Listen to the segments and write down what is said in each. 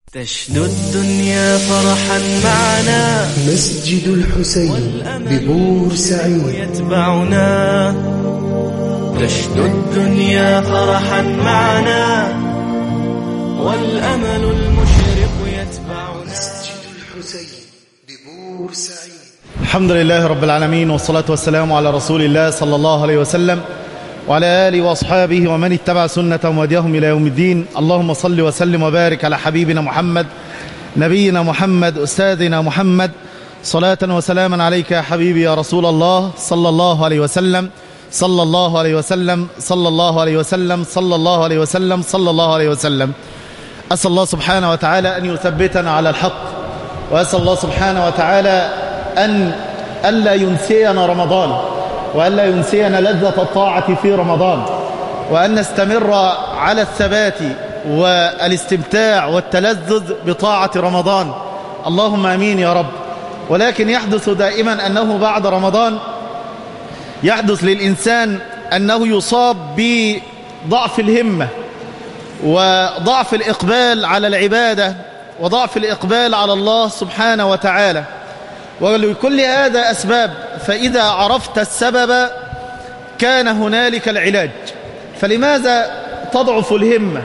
تشنو الدنيا فرحا معنا مسجد الحسين ببور سعيد يتبعنا تشنو الدنيا فرحا معنا والأمل المشرق يتبعنا مسجد الحسين ببور سعيد الحمد لله رب العالمين والصلاة والسلام على رسول الله صلى الله عليه وسلم وعلى آله وأصحابه ومن اتبع سنة وهديهم إلى يوم الدين اللهم صل وسلم وبارك على حبيبنا محمد نبينا محمد أستاذنا محمد صلاة وسلاما عليك يا حبيبي يا رسول الله صلى الله عليه وسلم صلى الله عليه وسلم صلى الله عليه وسلم صلى الله عليه وسلم صلى الله عليه وسلم أسأل الله سبحانه وتعالى أن يثبتنا على الحق وأسأل الله سبحانه وتعالى أن ألا ينسينا رمضان وألا ينسينا لذة الطاعة في رمضان وأن نستمر على الثبات والاستمتاع والتلذذ بطاعة رمضان اللهم أمين يا رب ولكن يحدث دائما أنه بعد رمضان يحدث للإنسان أنه يصاب بضعف الهمة وضعف الإقبال على العبادة وضعف الإقبال على الله سبحانه وتعالى ولكل هذا أسباب فإذا عرفت السبب كان هنالك العلاج فلماذا تضعف الهمة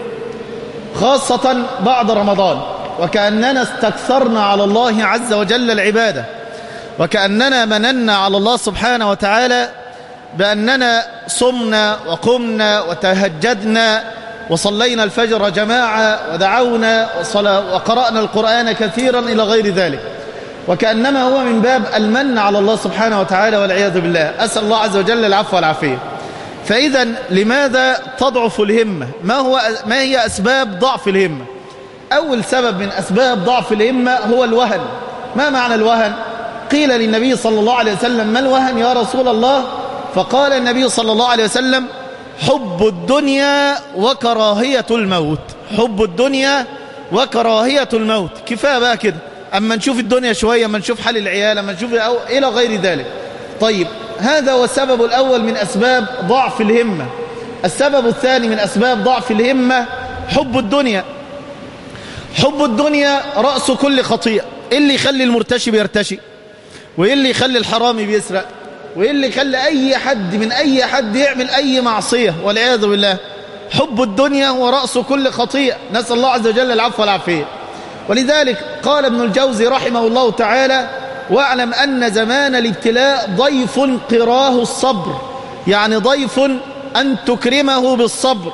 خاصة بعد رمضان وكأننا استكثرنا على الله عز وجل العبادة وكأننا مننا على الله سبحانه وتعالى بأننا صمنا وقمنا وتهجدنا وصلينا الفجر جماعة ودعونا وقرأنا القرآن كثيرا إلى غير ذلك وكأنما هو من باب المن على الله سبحانه وتعالى والعياذ بالله أسأل الله عز وجل العفو والعافية فإذا لماذا تضعف الهمة ما, هو ما هي أسباب ضعف الهمة أول سبب من أسباب ضعف الهمة هو الوهن ما معنى الوهن قيل للنبي صلى الله عليه وسلم ما الوهن يا رسول الله فقال النبي صلى الله عليه وسلم حب الدنيا وكراهية الموت حب الدنيا وكراهية الموت كفاية بقى كده أما نشوف الدنيا شوية أما نشوف حال العيال أما نشوف أو إلى غير ذلك طيب هذا هو السبب الأول من أسباب ضعف الهمة السبب الثاني من أسباب ضعف الهمة حب الدنيا حب الدنيا رأس كل خطيئة إيه اللي يخلي المرتشي بيرتشي وإيه اللي يخلي الحرامي بيسرق وإيه اللي يخلي أي حد من أي حد يعمل أي معصية والعياذ بالله حب الدنيا هو رأس كل خطيئة نسأل الله عز وجل العفو والعافية ولذلك قال ابن الجوزي رحمه الله تعالى واعلم أن زمان الابتلاء ضيف قراه الصبر يعني ضيف أن تكرمه بالصبر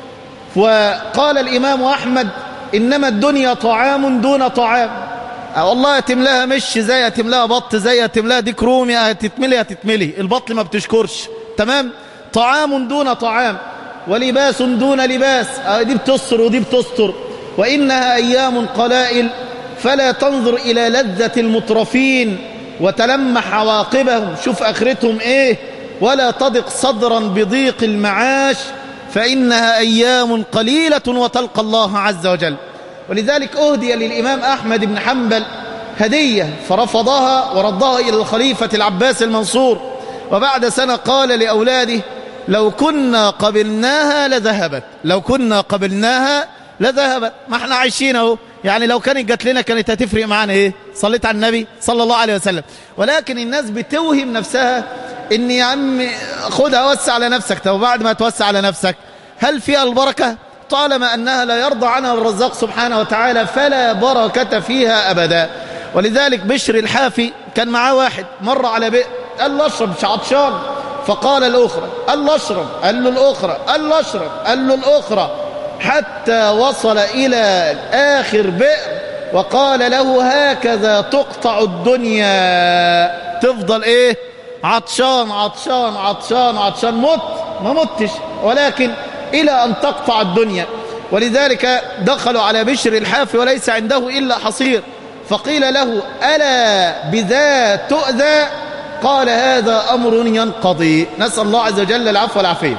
وقال الإمام أحمد إنما الدنيا طعام دون طعام والله يتملاها مش زي يتملاها بط زي يتملاها ديك رومي هتتملي هتتملي البطل ما بتشكرش تمام طعام دون طعام ولباس دون لباس دي بتستر ودي بتستر وإنها أيام قلائل فلا تنظر إلى لذة المترفين وتلمح عواقبهم شوف آخرتهم إيه ولا تضق صدرا بضيق المعاش فإنها أيام قليلة وتلقى الله عز وجل ولذلك أهدي للإمام أحمد بن حنبل هدية فرفضها وردها إلى الخليفة العباس المنصور وبعد سنة قال لأولاده لو كنا قبلناها لذهبت لو كنا قبلناها لذهبت ما احنا عايشين اهو يعني لو كانت جات لنا كانت هتفرق معانا ايه صليت على النبي صلى الله عليه وسلم ولكن الناس بتوهم نفسها ان يا عم خدها وسع على نفسك طب وبعد ما توسع على نفسك هل فيها البركة طالما أنها لا يرضى عنها الرزاق سبحانه وتعالى فلا بركة فيها أبدا ولذلك بشر الحافي كان معاه واحد مر على بئر قال له اشرب مش عطشان فقال الأخرى قال له اشرب قال له الأخرى قال له اشرب قال له الأخرى حتى وصل إلى آخر بئر وقال له هكذا تقطع الدنيا تفضل إيه عطشان عطشان عطشان عطشان مت ما متش ولكن إلى أن تقطع الدنيا ولذلك دخلوا على بشر الحافي وليس عنده إلا حصير فقيل له ألا بذا تؤذى قال هذا أمر ينقضي نسأل الله عز وجل العفو والعافية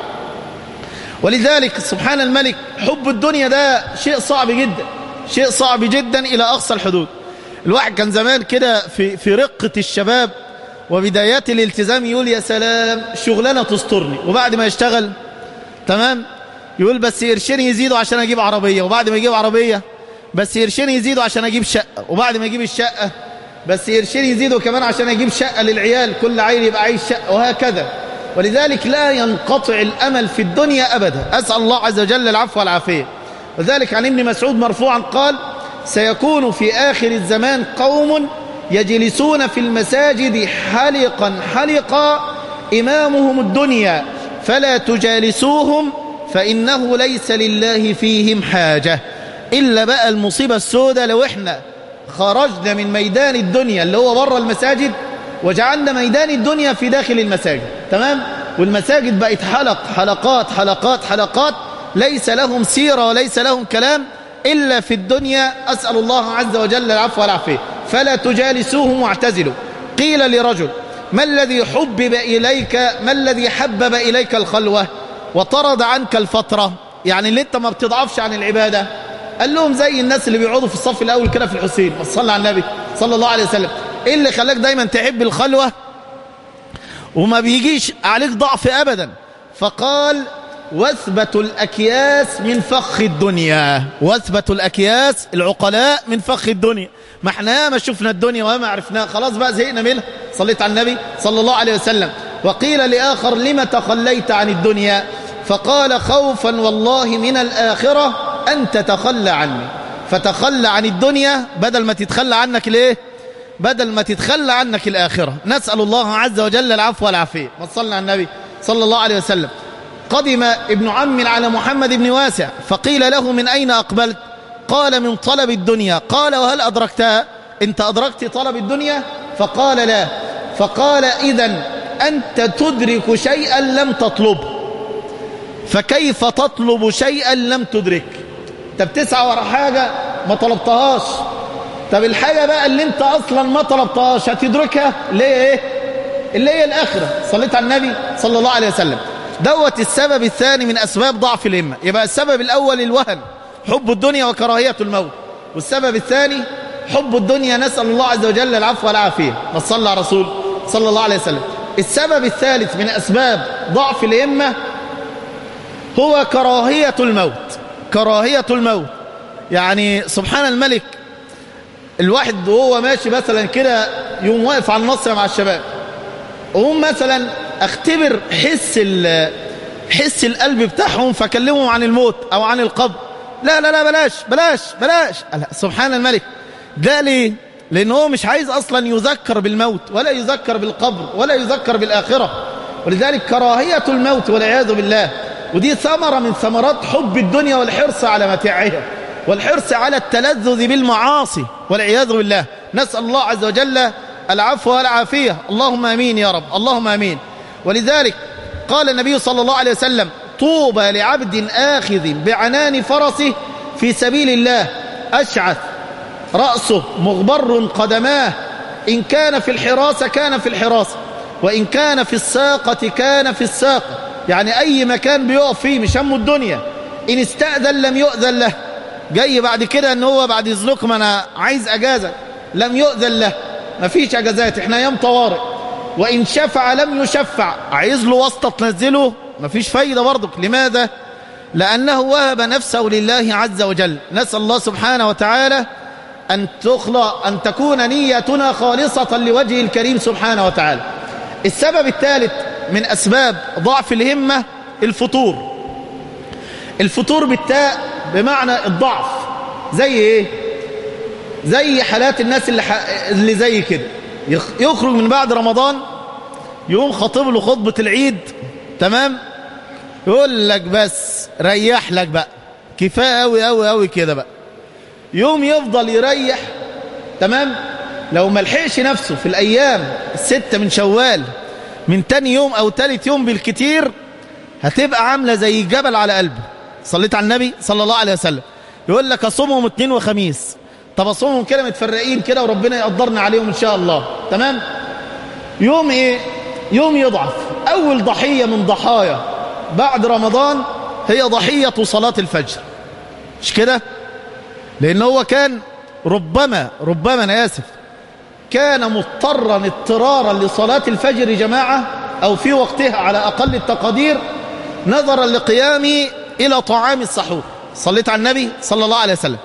ولذلك سبحان الملك حب الدنيا ده شيء صعب جدا شيء صعب جدا إلى أقصى الحدود الواحد كان زمان كده في, في رقة الشباب وبدايات الالتزام يقول يا سلام شغلانة تسترني وبعد ما يشتغل تمام يقول بس قرشين يزيدوا عشان أجيب عربية وبعد ما يجيب عربية بس قرشين يزيدوا عشان اجيب شقه وبعد ما اجيب الشقه بس قرشين يزيدوا كمان عشان اجيب شقه للعيال كل عيل يبقى عايز شقه وهكذا ولذلك لا ينقطع الامل في الدنيا ابدا اسال الله عز وجل العفو والعافيه وذلك عن ابن مسعود مرفوعا قال سيكون في اخر الزمان قوم يجلسون في المساجد حلقا حلقا امامهم الدنيا فلا تجالسوهم فانه ليس لله فيهم حاجه الا بقى المصيبه السوداء لو احنا خرجنا من ميدان الدنيا اللي هو بره المساجد وجعلنا ميدان الدنيا في داخل المساجد تمام والمساجد بقت حلق حلقات حلقات حلقات ليس لهم سيرة وليس لهم كلام إلا في الدنيا أسأل الله عز وجل العفو والعافية فلا تجالسوهم واعتزلوا قيل لرجل ما الذي حبب إليك ما الذي حبب إليك الخلوة وطرد عنك الفترة يعني اللي انت ما بتضعفش عن العبادة قال لهم زي الناس اللي بيقعدوا في الصف الأول كده في الحسين صلى على النبي صلى الله عليه وسلم ايه اللي خلاك دايما تحب الخلوة وما بيجيش عليك ضعف أبدا فقال واثبت الأكياس من فخ الدنيا واثبت الأكياس العقلاء من فخ الدنيا ما احنا ما شفنا الدنيا وما عرفناها خلاص بقى زهقنا منها صليت على النبي صلى الله عليه وسلم وقيل لآخر لم تخليت عن الدنيا فقال خوفا والله من الآخرة أن تتخلى عني فتخلى عن الدنيا بدل ما تتخلى عنك ليه بدل ما تتخلى عنك الآخرة نسأل الله عز وجل العفو والعافية وصلنا على النبي صلى الله عليه وسلم قدم ابن عم على محمد بن واسع فقيل له من أين أقبلت قال من طلب الدنيا قال وهل أدركتها انت أدركت طلب الدنيا فقال لا فقال إذا أنت تدرك شيئا لم تطلبه فكيف تطلب شيئا لم تدرك انت بتسعى ورا حاجة ما طلبتهاش طب الحاجة بقى اللي انت اصلا ما طلبتهاش هتدركها اللي هي ايه اللي هي الاخرة صليت على النبي صلى الله عليه وسلم دوت السبب الثاني من اسباب ضعف الهمة يبقى السبب الاول الوهن حب الدنيا وكراهية الموت والسبب الثاني حب الدنيا نسأل الله عز وجل العفو والعافية نصلى على رسول صلى الله عليه وسلم السبب الثالث من أسباب ضعف الهمة هو كراهية الموت كراهية الموت يعني سبحان الملك الواحد وهو ماشي مثلا كده يوم واقف على النصر مع الشباب وهم مثلا اختبر حس حس القلب بتاعهم فكلمهم عن الموت او عن القبر لا لا لا بلاش بلاش بلاش سبحان الملك ده ليه لان هو مش عايز اصلا يذكر بالموت ولا يذكر بالقبر ولا يذكر بالاخره ولذلك كراهيه الموت والعياذ بالله ودي ثمره من ثمرات حب الدنيا والحرص على متاعها والحرص على التلذذ بالمعاصي والعياذ بالله نسال الله عز وجل العفو والعافيه اللهم امين يا رب اللهم امين ولذلك قال النبي صلى الله عليه وسلم طوبى لعبد آخذ بعنان فرسه في سبيل الله أشعث رأسه مغبر قدماه إن كان في الحراسة كان في الحراسة وإن كان في الساقة كان في الساقة يعني أي مكان بيقف فيه مش همه الدنيا إن استأذن لم يؤذن له جاي بعد كده ان هو بعد اذنكم انا عايز اجازه لم يؤذن له مفيش اجازات احنا ايام طوارئ وان شفع لم يشفع عايز له واسطه تنزله مفيش فايده برضك لماذا لانه وهب نفسه لله عز وجل نسال الله سبحانه وتعالى ان تخلى ان تكون نيتنا خالصه لوجه الكريم سبحانه وتعالى السبب الثالث من اسباب ضعف الهمه الفطور الفطور بالتاء بمعنى الضعف زي ايه زي حالات الناس اللي, ح... اللي زي كده يخرج من بعد رمضان يقوم خاطب له خطبة العيد تمام يقول لك بس ريح لك بقى كفايه قوي قوي قوي كده بقى يوم يفضل يريح تمام لو ما لحقش نفسه في الايام الستة من شوال من تاني يوم او تالت يوم بالكتير هتبقى عاملة زي جبل على قلبه صليت على النبي صلى الله عليه وسلم يقول لك اصومهم اثنين وخميس طب اصومهم كده متفرقين كده وربنا يقدرنا عليهم ان شاء الله تمام يوم ايه يوم يضعف اول ضحية من ضحايا بعد رمضان هي ضحية صلاة الفجر مش كده لان هو كان ربما ربما انا اسف كان مضطرا اضطرارا لصلاة الفجر جماعة او في وقتها على اقل التقدير نظرا لقيامه إلى طعام السحور صليت على النبي صلى الله عليه وسلم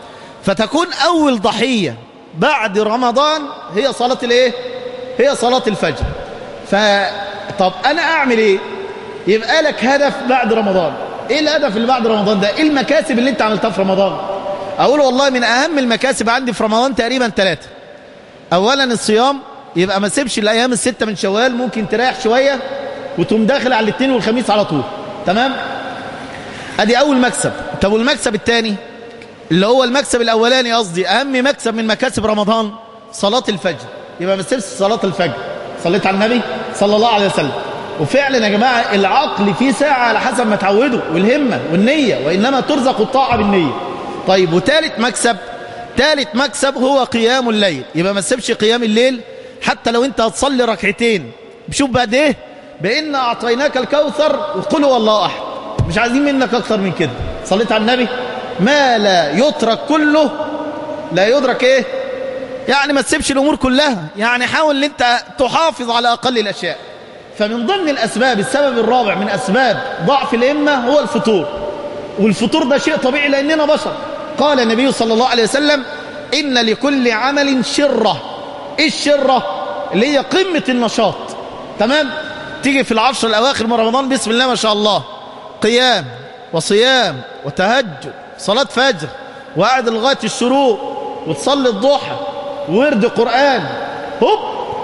فتكون أول ضحية بعد رمضان هي صلاة الايه هي صلاة الفجر فطب أنا أعمل ايه يبقى لك هدف بعد رمضان ايه الهدف اللي بعد رمضان ده ايه المكاسب اللي انت عملتها في رمضان اقول والله من اهم المكاسب عندي في رمضان تقريبا ثلاثة اولا الصيام يبقى ما سيبش الايام الستة من شوال ممكن تريح شوية وتقوم داخل على الاثنين والخميس على طول تمام ادي اول مكسب طب والمكسب الثاني اللي هو المكسب الاولاني قصدي اهم مكسب من مكاسب رمضان صلاة الفجر يبقى ما تسيبش صلاة الفجر صليت على النبي صلى الله عليه وسلم وفعلا يا جماعة العقل فيه ساعة على حسب ما تعوده والهمة والنية وإنما ترزق الطاعة بالنية طيب وثالث مكسب ثالث مكسب هو قيام الليل يبقى ما تسيبش قيام الليل حتى لو انت هتصلي ركعتين بشوف بعد ايه بإن أعطيناك الكوثر وقل هو الله أحد مش عايزين منك أكتر من كده صليت على النبي ما لا يترك كله لا يدرك ايه يعني ما تسيبش الأمور كلها يعني حاول ان انت تحافظ على أقل الأشياء فمن ضمن الأسباب السبب الرابع من أسباب ضعف الإمة هو الفطور والفطور ده شيء طبيعي لأننا بشر قال النبي صلى الله عليه وسلم إن لكل عمل شرة إيه الشرة اللي هي قمة النشاط تمام تيجي في العشر الأواخر من رمضان بسم الله ما شاء الله قيام وصيام وتهجد صلاة فجر وقعد لغاية الشروق وتصلي الضحى ورد قرآن هوب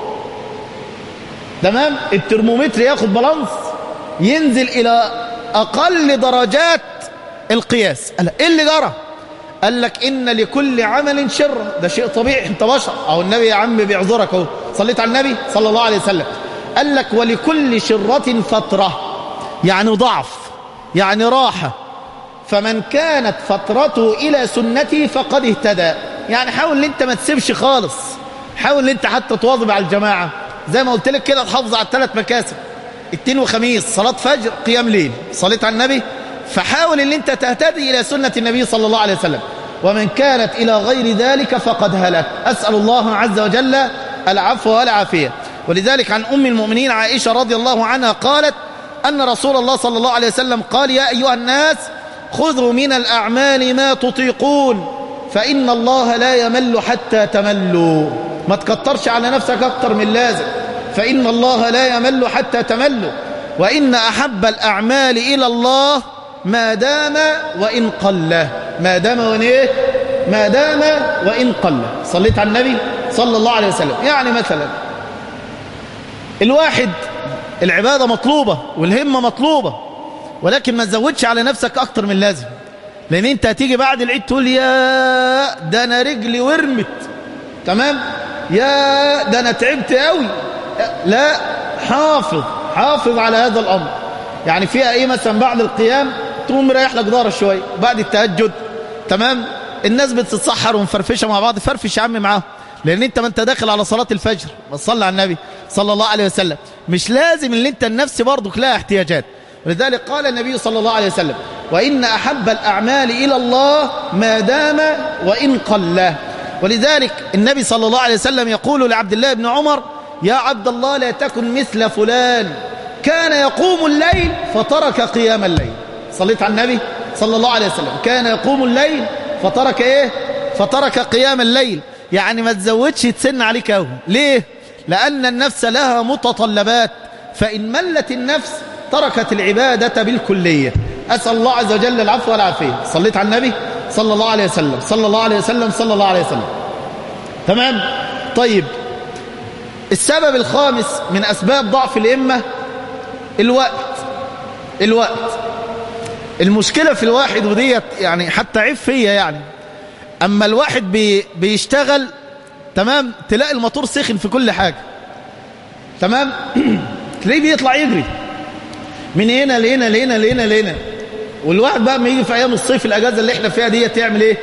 تمام الترمومتر ياخد بالانس ينزل الى اقل درجات القياس قال ايه اللي جرى قال لك ان لكل عمل شر ده شيء طبيعي انت بشر او النبي يا عم بيعذرك اهو صليت على النبي صلى الله عليه وسلم قال لك ولكل شرة فترة يعني ضعف يعني راحة فمن كانت فترته إلى سنتي فقد اهتدى يعني حاول ان انت ما تسيبش خالص حاول ان انت حتى تواظب على الجماعة زي ما قلت لك كده تحافظ على الثلاث مكاسب اثنين وخميس صلاة فجر قيام ليل صليت على النبي فحاول ان انت تهتدي الى سنة النبي صلى الله عليه وسلم ومن كانت الى غير ذلك فقد هلك اسأل الله عز وجل العفو والعافية ولذلك عن ام المؤمنين عائشة رضي الله عنها قالت ان رسول الله صلى الله عليه وسلم قال يا ايها الناس خذوا من الاعمال ما تطيقون فان الله لا يمل حتى تملوا ما تكترش على نفسك أكتر من لازم فإن الله لا يمل حتى تملوا وإن أحب الأعمال إلى الله ما دام وإن قل ما دام وإن إيه ما دام وإن قل صليت على النبي صلى الله عليه وسلم يعني مثلا الواحد العبادة مطلوبة والهمة مطلوبة ولكن ما تزودش على نفسك أكتر من لازم لأن أنت هتيجي بعد العيد تقول يا ده أنا رجلي ورمت تمام يا ده انا تعبت قوي لا حافظ حافظ على هذا الامر يعني فيها ايه مثلا بعد القيام تقوم مريح لك ظهرك شويه بعد التهجد تمام الناس بتتسحر ومفرفشه مع بعض فرفش يا عم معاهم لان انت ما انت داخل على صلاه الفجر وصلي على النبي صلى الله عليه وسلم مش لازم ان انت النفس برضك لها احتياجات ولذلك قال النبي صلى الله عليه وسلم وان احب الاعمال الى الله ما دام وان قل ولذلك النبي صلى الله عليه وسلم يقول لعبد الله بن عمر يا عبد الله لا تكن مثل فلان كان يقوم الليل فترك قيام الليل صليت على النبي صلى الله عليه وسلم كان يقوم الليل فترك ايه فترك قيام الليل يعني ما تزودش تسن عليك اهو ليه لأن النفس لها متطلبات فإن ملت النفس تركت العبادة بالكلية أسأل الله عز وجل العفو والعافية صليت على النبي صلى الله عليه وسلم صلى الله عليه وسلم صلى الله عليه وسلم تمام طيب السبب الخامس من أسباب ضعف الإمة الوقت الوقت المشكلة في الواحد وديت يعني حتى عيب فيا يعني أما الواحد بي بيشتغل تمام تلاقي الموتور سخن في كل حاجة تمام تلاقيه بيطلع يجري من هنا لهنا لهنا لهنا لهنا والواحد بقى ما يجي في ايام الصيف الاجازه اللي احنا فيها ديت يعمل ايه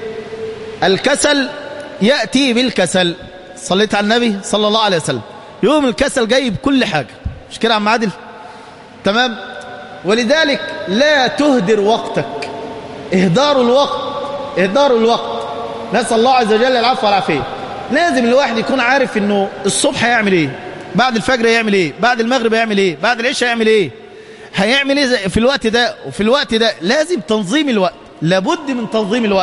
الكسل ياتي بالكسل صليت على النبي صلى الله عليه وسلم يوم الكسل جاي بكل حاجه مش كده يا عم عادل تمام ولذلك لا تهدر وقتك اهدار الوقت اهدار الوقت نسال الله عز وجل العفو والعافيه لازم الواحد يكون عارف انه الصبح هيعمل ايه بعد الفجر هيعمل ايه بعد المغرب هيعمل ايه بعد العشاء هيعمل ايه هيعمل ايه في الوقت ده وفي الوقت ده لازم تنظيم الوقت لابد من تنظيم الوقت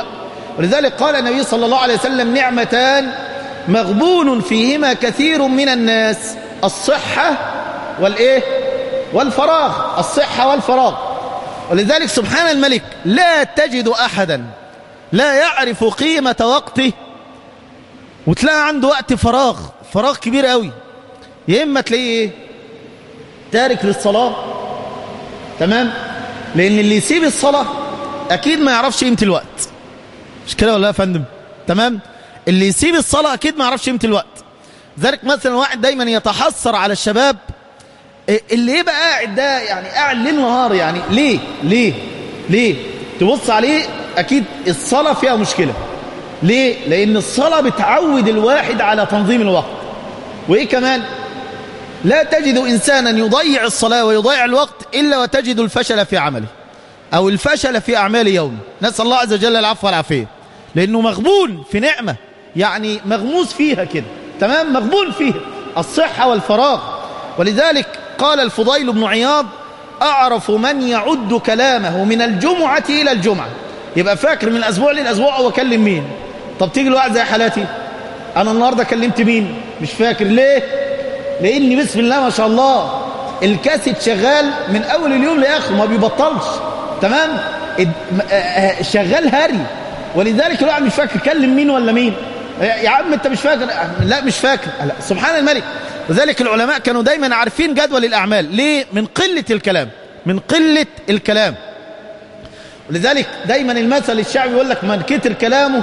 ولذلك قال النبي صلى الله عليه وسلم نعمتان مغبون فيهما كثير من الناس الصحة والإيه والفراغ الصحة والفراغ ولذلك سبحان الملك لا تجد أحدا لا يعرف قيمة وقته وتلاقي عنده وقت فراغ فراغ كبير قوي يا إما تلاقيه إيه تارك للصلاة تمام لأن اللي يسيب الصلاة أكيد ما يعرفش قيمة الوقت مش كده ولا يا فندم تمام اللي يسيب الصلاة أكيد ما يعرفش قيمة الوقت ذلك مثلا واحد دايما يتحسر على الشباب اللي يبقى قاعد ده يعني قاعد ليل نهار يعني ليه ليه ليه تبص عليه أكيد الصلاة فيها مشكلة ليه لأن الصلاة بتعود الواحد على تنظيم الوقت وإيه كمان لا تجد إنسانا يضيع الصلاة ويضيع الوقت إلا وتجد الفشل في عمله أو الفشل في أعمال يومه نسأل الله عز وجل العفو والعافية لأنه مغبون في نعمة يعني مغموس فيها كده تمام مغبون فيها الصحة والفراغ ولذلك قال الفضيل بن عياض أعرف من يعد كلامه من الجمعة إلى الجمعة يبقى فاكر من الأسبوع للأسبوع هو كلم مين طب تيجي الواحد زي حالاتي أنا النهاردة كلمت مين مش فاكر ليه لأني بسم الله ما شاء الله الكاسيت شغال من أول اليوم لآخره ما بيبطلش تمام شغال هري ولذلك الواحد مش فاكر كلم مين ولا مين يا عم انت مش فاكر لا مش فاكر لا سبحان الملك وذلك العلماء كانوا دايما عارفين جدول الأعمال ليه من قلة الكلام من قلة الكلام ولذلك دايما المثل الشعبي يقول لك من كتر كلامه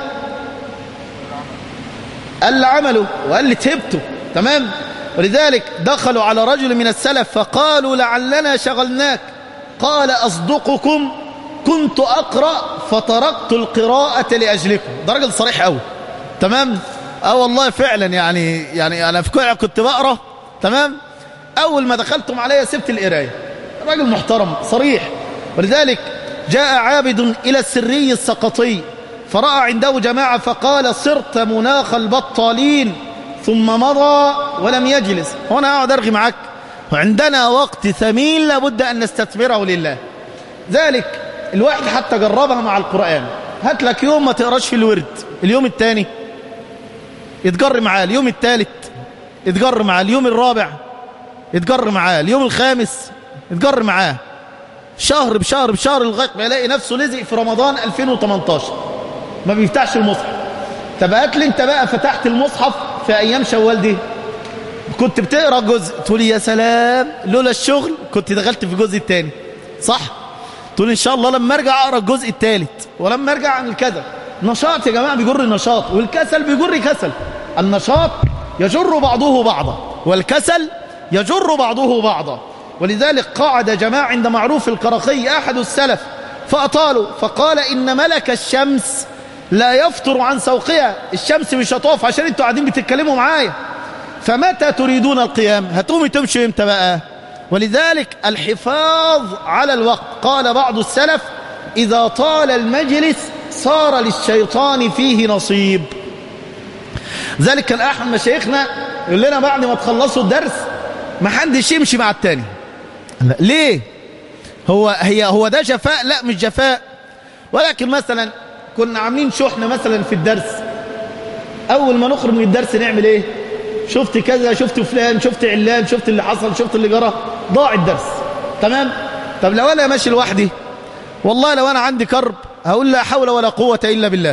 قل عمله وقل تهبته تمام ولذلك دخلوا على رجل من السلف فقالوا لعلنا شغلناك قال أصدقكم كنت أقرأ فتركت القراءة لأجلكم ده راجل صريح قوي تمام اه والله فعلا يعني يعني انا في كل كنت بقرا تمام اول ما دخلتم عليا سبت القرايه راجل محترم صريح ولذلك جاء عابد الى السري السقطي فراى عنده جماعه فقال صرت مناخ البطالين ثم مضى ولم يجلس هنا اقعد ارغي معاك وعندنا وقت ثمين لابد ان نستثمره لله ذلك الواحد حتى جربها مع القران هات لك يوم ما تقراش في الورد اليوم الثاني يتجر معاه اليوم الثالث يتجر معاه اليوم الرابع يتجر معاه اليوم الخامس يتجر معاه شهر بشهر بشهر لغايه ما يلاقي نفسه لزق في رمضان 2018 ما بيفتحش المصحف طب هات لي انت بقى فتحت المصحف في ايام شوال دي كنت بتقرا جزء تقول يا سلام لولا الشغل كنت دخلت في الجزء الثاني صح تقول ان شاء الله لما ارجع اقرا الجزء الثالث ولما ارجع اعمل كذا نشاط يا جماعة بيجر نشاط والكسل بيجر كسل النشاط يجر بعضه بعضا والكسل يجر بعضه بعضا ولذلك قعد جماعة عند معروف القرخي أحد السلف فأطالوا فقال إن ملك الشمس لا يفطر عن سوقها الشمس مش هتقف عشان انتوا قاعدين بتتكلموا معايا فمتى تريدون القيام هتقومي تمشي امتى بقى ولذلك الحفاظ على الوقت قال بعض السلف إذا طال المجلس صار للشيطان فيه نصيب ذلك كان احد مشايخنا يقول لنا بعد ما تخلصوا الدرس ما حدش يمشي مع التاني ليه هو هي هو ده جفاء لا مش جفاء ولكن مثلا كنا عاملين شحنه مثلا في الدرس اول ما نخرج من الدرس نعمل ايه شفت كذا شفت فلان شفت علان شفت اللي حصل شفت اللي جرى ضاع الدرس تمام طب لو انا ماشي لوحدي والله لو انا عندي كرب هقول لا حول ولا قوة إلا بالله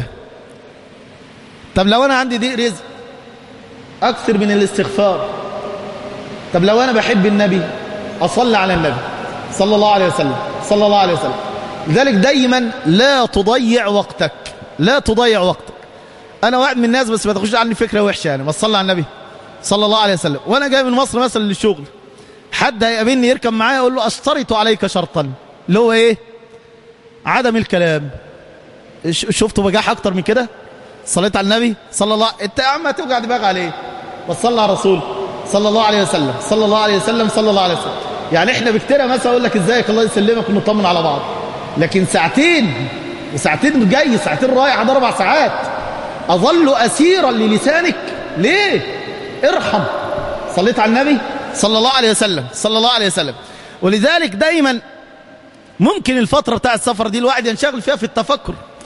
طب لو أنا عندي ضيق رزق أكثر من الاستغفار طب لو أنا بحب النبي أصلي على النبي صلى الله عليه وسلم صلى الله عليه وسلم لذلك دايما لا تضيع وقتك لا تضيع وقتك أنا واحد من الناس بس ما تخش عني فكرة وحشة يعني بس صلي على النبي صلى الله عليه وسلم وأنا جاي من مصر مثلا للشغل حد هيقابلني يركب معايا أقول له أشترط عليك شرطا اللي هو إيه عدم الكلام شفتوا بجاح اكتر من كده صليت على النبي صلى الله انت يا عم هتوجع دماغك عليه بس صلى على الرسول صلى الله عليه وسلم صلى الله عليه وسلم صلى الله عليه وسلم يعني احنا بكتير مثلا اقول لك ازيك الله يسلمك ونطمن على بعض لكن ساعتين وساعتين جاي ساعتين رايح ده اربع ساعات اظل اسيرا للسانك ليه ارحم صليت على النبي صلى الله عليه وسلم صلى الله عليه وسلم ولذلك دايما ممكن الفترة بتاع السفر دي الواحد ينشغل فيها في التفكر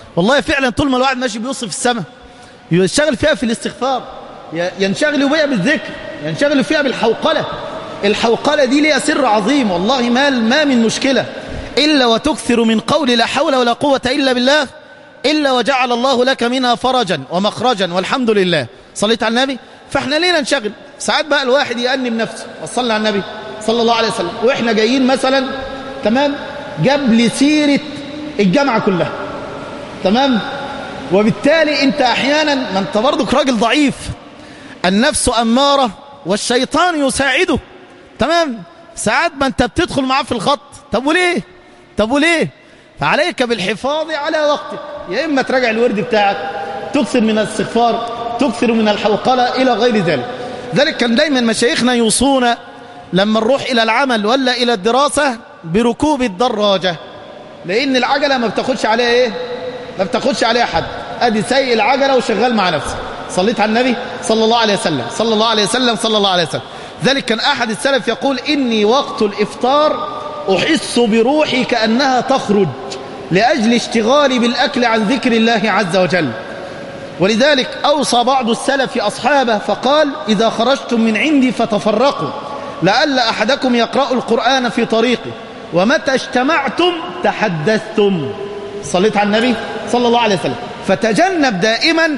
والله فعلا طول ما الواحد ماشي بيوصف السماء يشتغل فيها في الاستغفار ي- ينشغل بها بالذكر ينشغل فيها بالحوقلة الحوقلة دي ليها سر عظيم والله ما ما من مشكلة إلا وتكثر من قول لا حول ولا قوة إلا بالله إلا وجعل الله لك منها فرجا ومخرجا والحمد لله صليت على النبي فاحنا ليه ننشغل ساعات بقى الواحد يأنب نفسه وصلنا على النبي صلى الله عليه وسلم واحنا جايين مثلا تمام جاب لي سيرة الجامعة كلها تمام وبالتالي انت احيانا ما انت برضك راجل ضعيف النفس اماره والشيطان يساعده تمام ساعات ما انت بتدخل معاه في الخط طب وليه طب وليه فعليك بالحفاظ على وقتك يا اما تراجع الورد بتاعك تكثر من الاستغفار تكثر من الحوقله الى غير ذلك ذلك كان دايما مشايخنا يوصونا لما نروح الى العمل ولا الى الدراسه بركوب الدراجه لان العجله ما بتاخدش عليها ايه ما بتاخدش عليها حد ادي سايق العجله وشغال مع نفسه صليت على النبي صلى الله عليه وسلم صلى الله عليه وسلم صلى الله عليه وسلم ذلك كان احد السلف يقول اني وقت الافطار احس بروحي كانها تخرج لاجل اشتغالي بالاكل عن ذكر الله عز وجل ولذلك اوصى بعض السلف اصحابه فقال اذا خرجتم من عندي فتفرقوا لعل احدكم يقرا القران في طريقه ومتى اجتمعتم تحدثتم صليت على النبي صلى الله عليه وسلم فتجنب دائما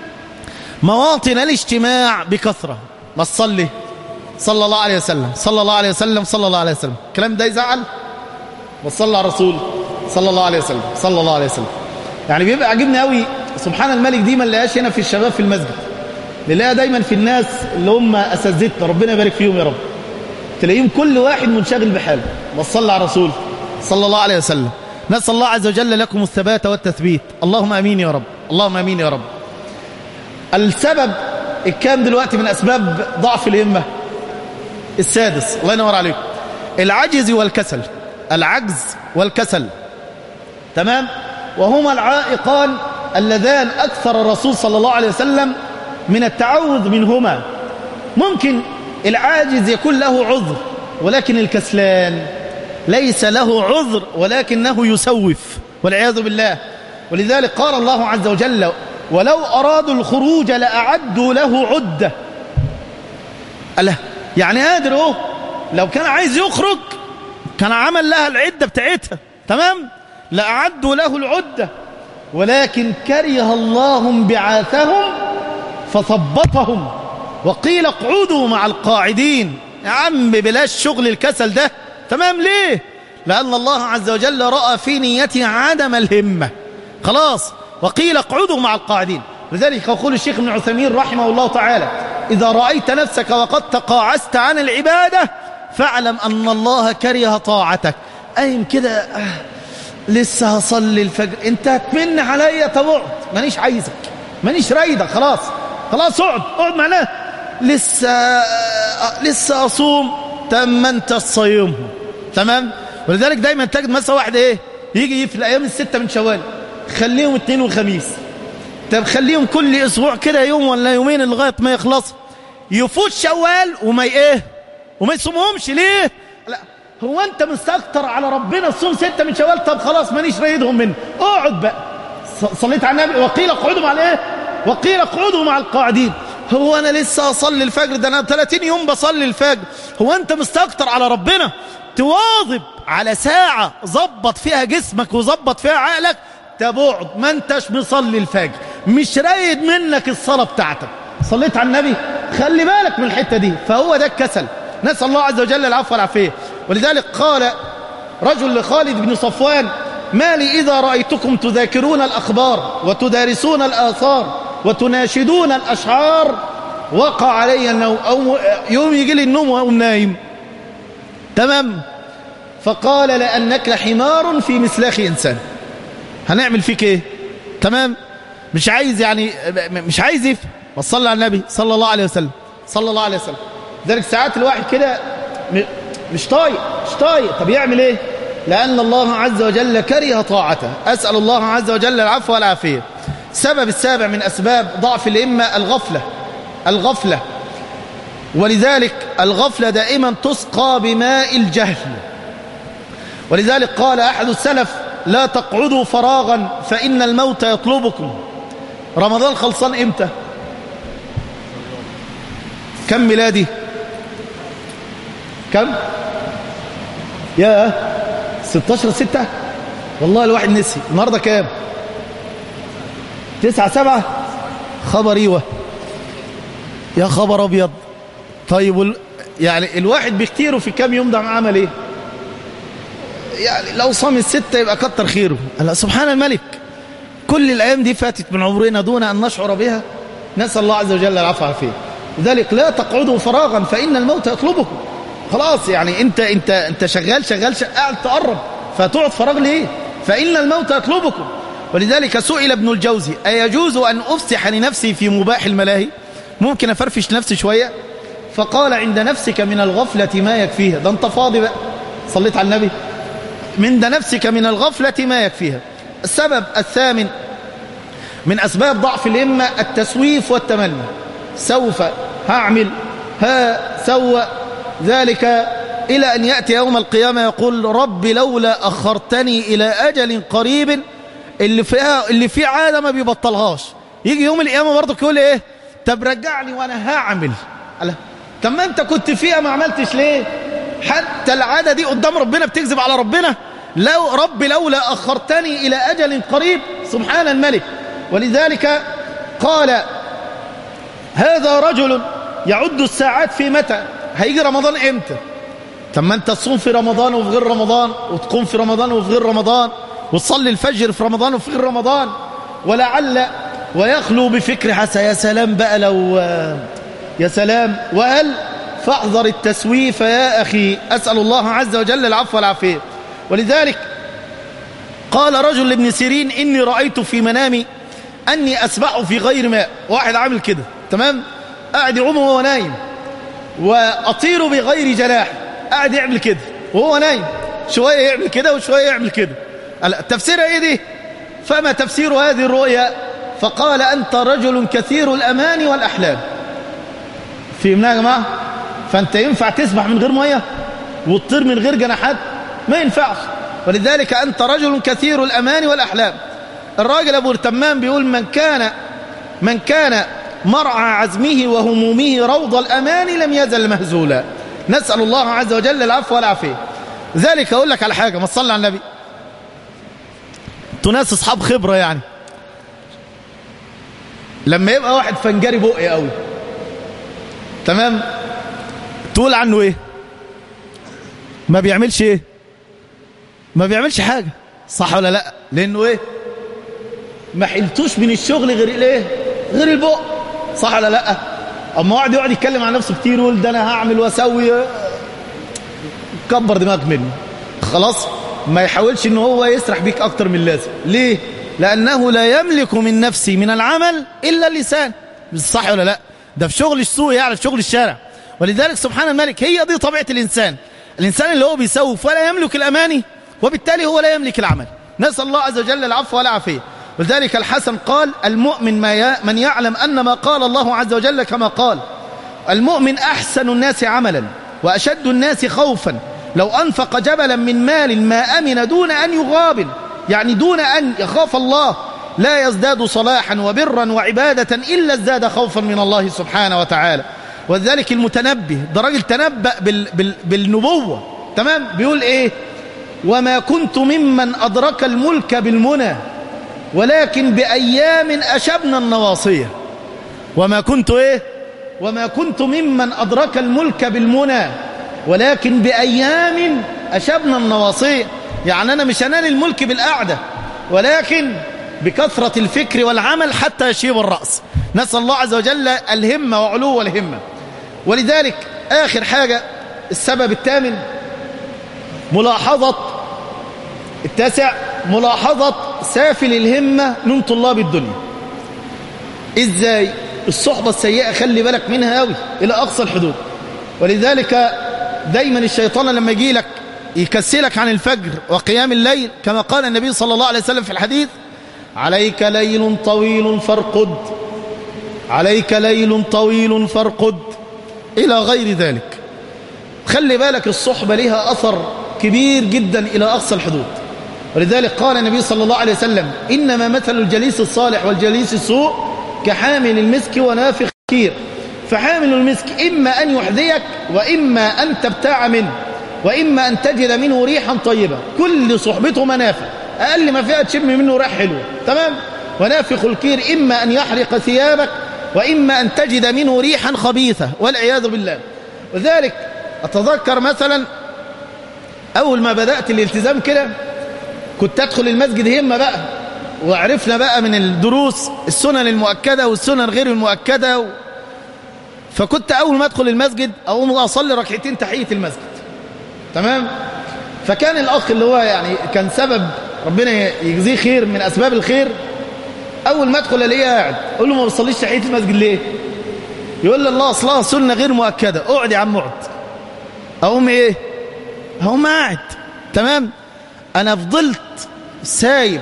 مواطن الاجتماع بكثرة ما تصلي صلى الله عليه وسلم صلى الله عليه وسلم صلى الله عليه وسلم الكلام ده يزعل وصلى على الرسول صلى الله عليه وسلم صلى الله عليه وسلم يعني بيبقى عجبني قوي سبحان الملك دي ما نلاقيهاش هنا في الشباب في المسجد نلاقيها دايما في الناس اللي هم اساتذتنا ربنا يبارك فيهم يا رب تلاقيهم كل واحد منشغل بحاله وصلى على الرسول صلى الله عليه وسلم نسأل الله عز وجل لكم الثبات والتثبيت اللهم امين يا رب اللهم امين يا رب السبب الكام دلوقتي من اسباب ضعف الهمه السادس الله ينور عليكم العجز والكسل العجز والكسل تمام وهما العائقان اللذان اكثر الرسول صلى الله عليه وسلم من التعوذ منهما ممكن العاجز يكون له عذر ولكن الكسلان ليس له عذر ولكنه يسوف والعياذ بالله ولذلك قال الله عز وجل ولو أرادوا الخروج لأعدوا له عدة ألا يعني قادر اهو لو كان عايز يخرج كان عمل لها العدة بتاعتها تمام لأعدوا له العدة ولكن كره الله بعاثهم فثبطهم وقيل اقعدوا مع القاعدين يا عم بلاش شغل الكسل ده تمام ليه لأن الله عز وجل رأى في نيته عدم الهمة خلاص وقيل اقعدوا مع القاعدين لذلك يقول الشيخ ابن عثيمين رحمه الله تعالى إذا رأيت نفسك وقد تقاعست عن العبادة فاعلم أن الله كره طاعتك قايم كده آه، لسه هصلي الفجر انت هتمن عليا طب اقعد مانيش عايزك مانيش رايدك خلاص خلاص اقعد اقعد معنا لسه آه، لسه اصوم طب ما انت تصيمهم تمام ولذلك دايما تجد مثلا واحد ايه يجي في الايام السته من شوال خليهم اثنين وخميس طب خليهم كل اسبوع كده يوم ولا يومين لغايه ما يخلص يفوت شوال وما ايه وما يصومهمش ليه لا هو انت مستكتر على ربنا تصوم ستة من شوال طب خلاص مانيش رايدهم منه اقعد بقى ص- صليت على النبي وقيل اقعدوا مع الايه وقيل اقعدوا مع القاعدين هو انا لسه اصلي الفجر ده انا 30 يوم بصلي الفجر هو انت مستكتر على ربنا تواظب على ساعة ظبط فيها جسمك وظبط فيها عقلك تبعد ما انتش مصلي الفجر مش رايد منك الصلاة بتاعتك صليت على النبي خلي بالك من الحتة دي فهو ده الكسل نسأل الله عز وجل العفو والعافية ولذلك قال رجل لخالد بن صفوان ما لي إذا رأيتكم تذاكرون الأخبار وتدارسون الآثار وتناشدون الأشعار وقع علي النوم أو يوم يجي لي النوم وأقوم نايم تمام فقال لأنك حمار في مسلاخ إنسان هنعمل فيك إيه تمام مش عايز يعني مش عايز يفهم وصلى على النبي صلى الله عليه وسلم صلى الله عليه وسلم ذلك ساعات الواحد كده م- مش طايق مش طايق طب يعمل ايه لأن الله عز وجل كره طاعته أسأل الله عز وجل العفو والعافية السبب السابع من أسباب ضعف الإمة الغفلة الغفلة ولذلك الغفلة دائما تسقى بماء الجهل ولذلك قال أحد السلف لا تقعدوا فراغا فإن الموت يطلبكم رمضان خلصان امتى كم ميلادي كم يا 16 ستة والله الواحد نسي النهاردة كام تسعة سبعة خبر ايوه يا خبر ابيض طيب ال... يعني الواحد بكتيره في كام يوم ده عمل ايه يعني لو صام الستة يبقى كتر خيره الله سبحان الملك كل الأيام دي فاتت من عمرنا دون أن نشعر بها نسأل الله عز وجل العفو والعافية لذلك لا تقعدوا فراغا فإن الموت يطلبكم خلاص يعني انت انت انت شغال شغال, شغال قاعد تقرب فتقعد فراغ ليه فإن الموت يطلبكم ولذلك سئل ابن الجوزي أيجوز أن أفسح لنفسي في مباح الملاهي ممكن أفرفش نفسي شوية فقال عند نفسك من الغفلة ما يكفيها ده انت فاضي بقى صليت على النبي من ده نفسك من الغفلة ما يكفيها السبب الثامن من أسباب ضعف الهمة التسويف والتمني سوف هعمل ها سوى ذلك إلى أن يأتي يوم القيامة يقول رب لولا أخرتني إلى أجل قريب اللي فيها اللي فيه عادة ما بيبطلهاش يجي يوم القيامة برضه يقول إيه طب رجعني وأنا هعمل ألا طب ما أنت كنت فيها ما عملتش ليه حتى العادة دي قدام ربنا بتكذب على ربنا لو رب لولا أخرتني إلى أجل قريب سبحان الملك ولذلك قال هذا رجل يعد الساعات في متى هيجي رمضان امتى طب ما انت تصوم في رمضان وفي غير رمضان وتقوم في رمضان وفي غير رمضان وتصلي الفجر في رمضان وفي غير رمضان ولعل ويخلو بفكر حسن يا سلام بقى لو يا سلام وهل فاحذر التسويف يا أخي أسأل الله عز وجل العفو والعافية ولذلك قال رجل لابن سيرين إني رأيت في منامي أني أسبح في غير ماء واحد عامل كده تمام قاعد يعوم وهو نايم وأطير بغير جناح قاعد يعمل كده وهو نايم شوية يعمل كده وشوية يعمل كده تفسيرها ايه دي فما تفسير هذه الرؤيا فقال أنت رجل كثير الأمان والأحلام فهمنا يا جماعة فأنت ينفع تسبح من غير مية وتطير من غير جناحات ما ينفعش ولذلك أنت رجل كثير الأمان والأحلام الراجل أبو التمام بيقول من كان من كان مرعى عزمه وهمومه روض الأمان لم يزل مهزولا نسأل الله عز وجل العفو والعافية ذلك أقول لك على حاجة ما تصلي على النبي ناس أصحاب خبرة يعني لما يبقى واحد فنجري بقي قوي تمام تقول عنه ايه ما بيعملش ايه ما بيعملش حاجة صح ولا لا لانه ايه ما حلتوش من الشغل غير الايه غير البق صح ولا لا اما واحد يقعد يتكلم عن نفسه كتير يقول ده انا هعمل واسوي كبر دماغك منه خلاص ما يحاولش ان هو يسرح بيك اكتر من اللازم ليه لانه لا يملك من نفسه من العمل الا اللسان صح ولا لا ده في شغل السوق يعني في شغل الشارع ولذلك سبحان الملك هي دي طبيعه الانسان الانسان اللي هو بيسوف ولا يملك الاماني وبالتالي هو لا يملك العمل نسال الله عز وجل العفو والعافيه ولذلك الحسن قال المؤمن ما ي... من يعلم أن ما قال الله عز وجل كما قال المؤمن أحسن الناس عملا وأشد الناس خوفا لو أنفق جبلا من مال ما أمن دون أن يغابن يعني دون أن يخاف الله لا يزداد صلاحا وبرا وعبادة إلا ازداد خوفا من الله سبحانه وتعالى وذلك المتنبه ده راجل تنبأ بال... بال... بالنبوة تمام بيقول إيه وما كنت ممن أدرك الملك بالمنى ولكن بأيام أشبنا النواصية وما كنت إيه وما كنت ممن أدرك الملك بالمنى ولكن بأيام أشبنا النواصية يعني أنا مش أنال الملك بالقعدة ولكن بكثرة الفكر والعمل حتى يشيب الرأس نسأل الله عز وجل الهمة وعلو الهمة ولذلك آخر حاجة السبب الثامن ملاحظة التاسع ملاحظة سافل الهمة من طلاب الدنيا ازاي الصحبة السيئة خلي بالك منها قوي الى اقصى الحدود ولذلك دايما الشيطان لما يجي لك يكسلك عن الفجر وقيام الليل كما قال النبي صلى الله عليه وسلم في الحديث عليك ليل طويل فارقد عليك ليل طويل فارقد إلى غير ذلك خلي بالك الصحبة لها أثر كبير جدا إلى أقصى الحدود ولذلك قال النبي صلى الله عليه وسلم إنما مثل الجليس الصالح والجليس السوء كحامل المسك ونافخ كير فحامل المسك إما أن يحذيك وإما أن تبتاع منه وإما أن تجد منه ريحا طيبة كل صحبته منافع أقل ما فيها تشم منه ريح حلوة تمام ونافخ الكير إما أن يحرق ثيابك وإما أن تجد منه ريحا خبيثة والعياذ بالله وذلك أتذكر مثلا أول ما بدأت الالتزام كده كنت أدخل المسجد همة بقى وعرفنا بقى من الدروس السنن المؤكدة والسنن غير المؤكدة و... فكنت أول ما أدخل المسجد أقوم أصلي ركعتين تحية المسجد تمام فكان الأخ اللي هو يعني كان سبب ربنا يجزيه خير من أسباب الخير أول ما أدخل ألاقيه قاعد أقول له ما بتصليش تحية المسجد ليه يقول لي الله أصلها سنة غير مؤكدة اقعد يا عم اقعد أقوم إيه أقوم قاعد تمام أنا فضلت سايب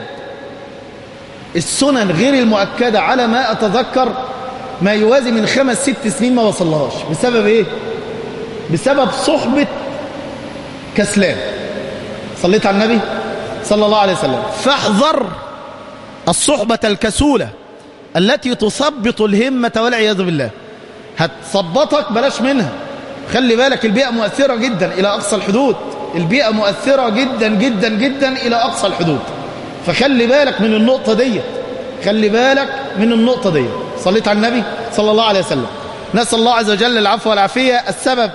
السنن غير المؤكدة على ما أتذكر ما يوازي من خمس ست سنين ما وصلهاش بسبب إيه بسبب صحبة كسلان صليت على النبي صلى الله عليه وسلم فاحذر الصحبة الكسولة التي تثبط الهمة والعياذ بالله هتثبطك بلاش منها خلي بالك البيئة مؤثرة جدا إلى أقصى الحدود البيئة مؤثرة جدا جدا جدا إلى أقصى الحدود فخلي بالك من النقطة دي خلي بالك من النقطة دي صليت على النبي صلى الله عليه وسلم نسأل الله عز وجل العفو والعافية السبب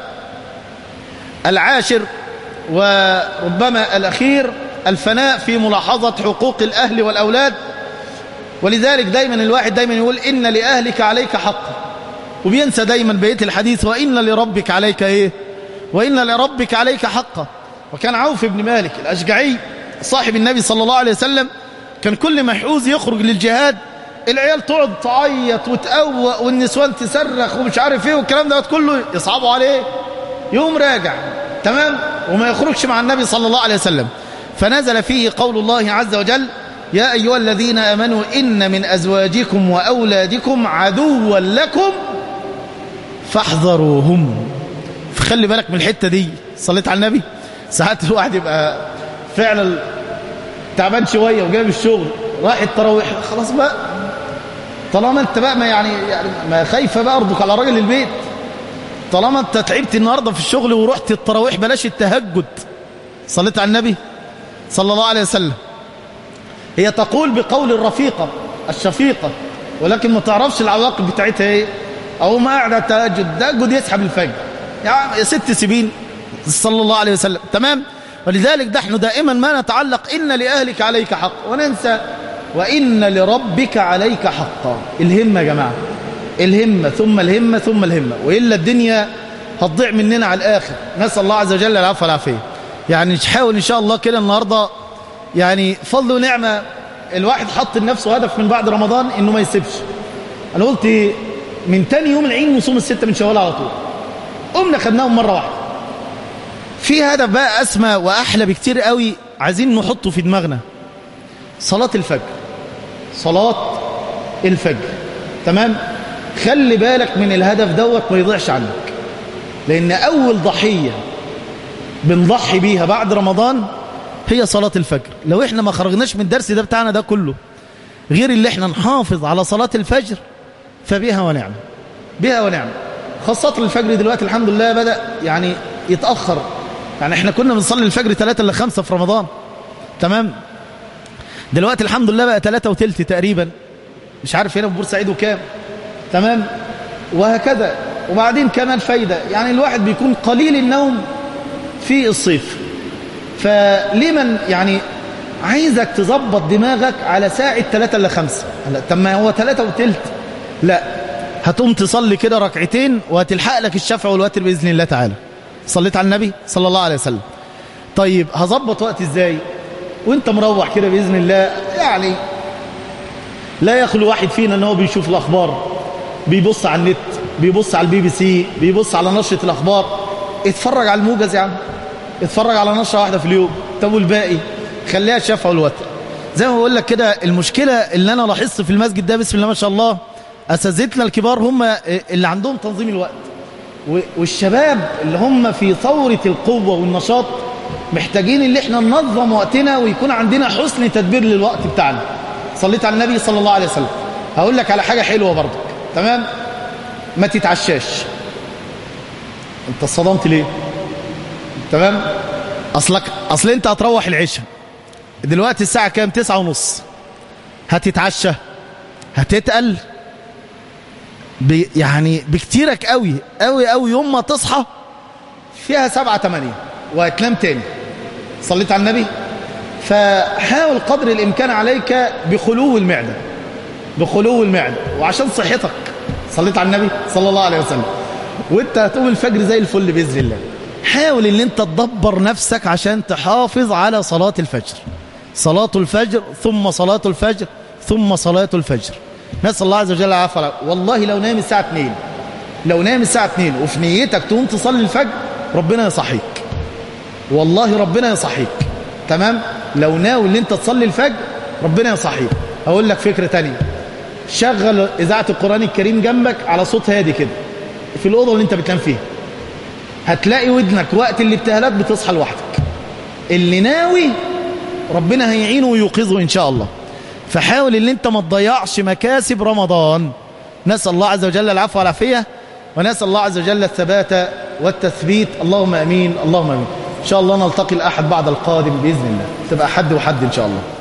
العاشر وربما الأخير الفناء في ملاحظة حقوق الأهل والأولاد ولذلك دايما الواحد دايما يقول إن لأهلك عليك حقا وبينسى دايما بيت الحديث وإن لربك عليك إيه وإن لربك عليك حقا وكان عوف بن مالك الأشجعي صاحب النبي صلى الله عليه وسلم كان كل ما يحوز يخرج للجهاد العيال تقعد تعيط وتقوق والنسوان تصرخ ومش عارف ايه والكلام ده كله يصعبوا عليه يوم راجع تمام وما يخرجش مع النبي صلى الله عليه وسلم فنزل فيه قول الله عز وجل يا أيها الذين آمنوا إن من أزواجكم وأولادكم عدوا لكم فاحذروهم فخلي بالك من الحتة دي صليت على النبي ساعات الواحد يبقى فعلا تعبان شوية وجايب الشغل راح التراويح خلاص بقى طالما انت بقى ما يعني, يعني ما خايفة بقى ارضك على راجل البيت طالما انت تعبت النهاردة في الشغل ورحت التراويح بلاش التهجد صليت على النبي صلى الله عليه وسلم هي تقول بقول الرفيقة الشفيقة ولكن ما تعرفش العواقب بتاعتها ايه او ما قاعد على التهجد تهجد يسحب الفجر يا, يا ست سبين صلى الله عليه وسلم تمام ولذلك نحن دائما ما نتعلق إن لأهلك عليك حق وننسى وإن لربك عليك حقا الهمة يا جماعة الهمة ثم الهمة ثم الهمة وإلا الدنيا هتضيع مننا على الآخر نسأل الله عز وجل العفو والعافية يعني نحاول إن شاء الله كده النهاردة يعني فضل ونعمة الواحد حط لنفسه هدف من بعد رمضان إنه ما يسيبش أنا قلت من تاني يوم العيد نصوم الستة من شوال على طول قمنا خدناهم مرة واحدة في هدف بقى أسمى وأحلى بكتير قوي عايزين نحطه في دماغنا صلاة الفجر صلاة الفجر تمام خلي بالك من الهدف دوت ما يضيعش عنك لأن أول ضحية بنضحي بيها بعد رمضان هي صلاة الفجر لو احنا ما خرجناش من الدرس ده بتاعنا ده كله غير اللي احنا نحافظ على صلاة الفجر فبها ونعم بها ونعم خاصة الفجر دلوقتي الحمد لله بدأ يعني يتأخر يعني احنا كنا بنصلي الفجر 3 ل 5 في رمضان تمام دلوقتي الحمد لله بقى 3 وثلث تقريبا مش عارف هنا في بورسعيد وكام تمام وهكذا وبعدين كمان فايدة يعني الواحد بيكون قليل النوم في الصيف فلمن يعني عايزك تظبط دماغك على ساعة 3 ل 5 هلا طب ما هو 3 وثلث لا هتقوم تصلي كده ركعتين وهتلحق لك الشفع والوتر بإذن الله تعالى صليت على النبي صلى الله عليه وسلم طيب هظبط وقت ازاي وانت مروح كده بإذن الله يعني لا يخلو واحد فينا ان هو بيشوف الأخبار بيبص على النت بيبص على البي بي سي بيبص على نشرة الأخبار اتفرج على الموجز يا عم اتفرج على نشرة واحدة في اليوم طب والباقي خليها الشفع والوتر زي ما بقول لك كده المشكلة اللي أنا لاحظت في المسجد ده بسم الله ما شاء الله أساتذتنا الكبار هم اللي عندهم تنظيم الوقت والشباب اللي هم في ثورة القوة والنشاط محتاجين اللي احنا ننظم وقتنا ويكون عندنا حسن تدبير للوقت بتاعنا صليت على النبي صلى الله عليه وسلم هقول لك على حاجة حلوة برضه تمام ما تتعشاش انت اتصدمت ليه تمام اصلك اصل انت هتروح العشاء دلوقتي الساعة كام تسعة ونص هتتعشى هتتقل ب... يعني بكتيرك قوي قوي قوي يوم ما تصحى فيها سبعة تمانية وهتنام تاني صليت على النبي فحاول قدر الإمكان عليك بخلو المعدة بخلو المعدة وعشان صحتك صليت على النبي صلى الله عليه وسلم وانت هتقوم الفجر زي الفل بإذن الله حاول ان انت تدبر نفسك عشان تحافظ على صلاة الفجر صلاة الفجر ثم صلاة الفجر ثم صلاة الفجر نسأل الله عز وجل العافية والله لو نام الساعة 2 لو نام الساعة 2 وفي نيتك تقوم تصلي الفجر ربنا يصحيك والله ربنا يصحيك تمام لو ناوي ان انت تصلي الفجر ربنا يصحيك اقول لك فكرة تانية شغل اذاعة القرآن الكريم جنبك على صوت هادي كده في الأوضة اللي انت بتنام فيها هتلاقي ودنك وقت الابتهالات بتصحى لوحدك اللي ناوي ربنا هيعينه ويوقظه إن شاء الله فحاول ان انت ما تضيعش مكاسب رمضان نسأل الله عز وجل العفو والعافية ونسأل الله عز وجل الثبات والتثبيت اللهم أمين اللهم أمين إن شاء الله نلتقي الأحد بعد القادم بإذن الله تبقى حد وحد إن شاء الله